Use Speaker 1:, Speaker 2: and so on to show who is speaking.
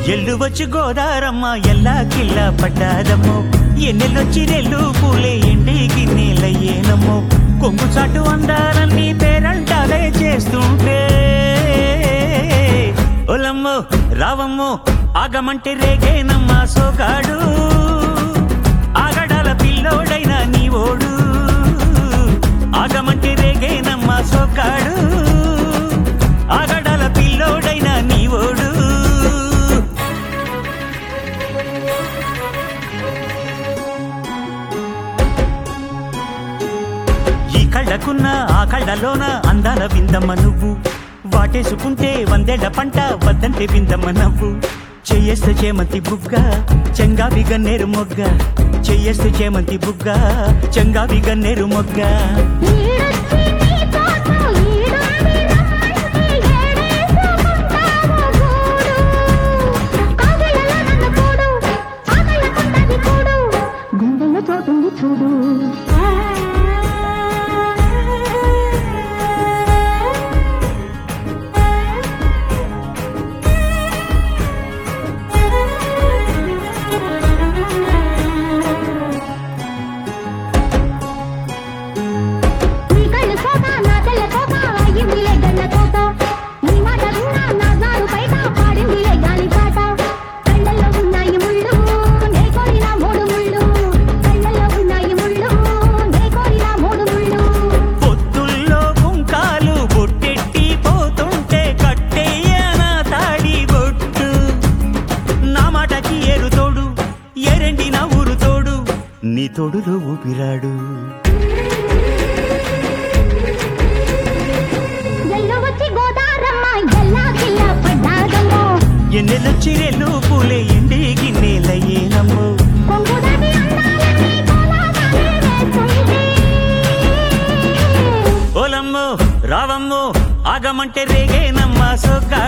Speaker 1: ఎల్లు వచ్చి గోదారమ్మ ఎల్లా కిల్లా పడ్డాదమ్మో ఎన్నెల్లొచ్చి నెల్లు పూలే ఎండి గిన్నెలయ్యేనమ్మో కొంగు చాటు అందాలన్నీ పేరంటాలే చేస్తుంటే ఒలమ్మో రావమ్మో ఆగమంటే రేగేనమ్మా సోగాడు ఆగడాల పిల్లోడైన నీ ఓడు ఆగమంటే రేగేనమ్మా సోగాడు ఆగడాల పిల్లోడైన నీ ఓడు ఈ కళ్ళకున్న ఆ కళ్ళలోన అందాల విందమ్మ నువ్వు వాటేసుకుంటే వందేళ్ల పంట వద్దంటే విందమ్మ నవ్వు చెయ్యేస్తే చేమంతి బుగ్గ చెంగావి గన్నేరు మొగ్గ చెయ్యేస్తే చేమంతి బుగ్గ చెంగావి గన్నేరు మొగ్గ
Speaker 2: ఈడొచ్చి నీ కోసం ఈడుండి రమ్మంటే ఏడేసుకుంటావో గూడు. కాగిళ్ళలో నన్ను కూడు, ఆకళ్ళకుంటది కూడు, గుండెల్లో చోటుంది చూడు నీ కళ్ళు కోట నా తెల్ల కోట అయ్యిందిలే గల్ల కోట నీ మాట విన్నా నా జారు బయట పాడిందిలే గాలి పాట కళ్ళల్లో ఉన్నాయి ముళ్ళు నే కోరిన మూడు ముళ్ళు కళ్ళల్లో ఉన్నాయి ముళ్ళు నే కోరిన మూడు ముళ్ళు
Speaker 1: పొత్తుల్లో కుంకాలు బొట్టెట్టి పోతుంటే కట్టెయ్యనా తాడి బొట్టు నా మాటకి ఏరు తోడు ఎరండి నా ఊరు తోడు నీ తోడులో ఊపిరాడు
Speaker 2: ఎల్లు వచ్చి గోదారమ్మ ఎల్లా కిల్లా పడ్డాదమ్మో
Speaker 1: ఎన్నెలొచ్చి రెల్లు పూలే ఎండి గిన్నెలయ్యేనమ్మో
Speaker 2: కొంగుదాని అందాలన్నీ కోలాగానే వేస్తుంది
Speaker 1: ఓలమ్మో రావమ్మో ఆగమంటే రేగేనమ్మా సొగ్గా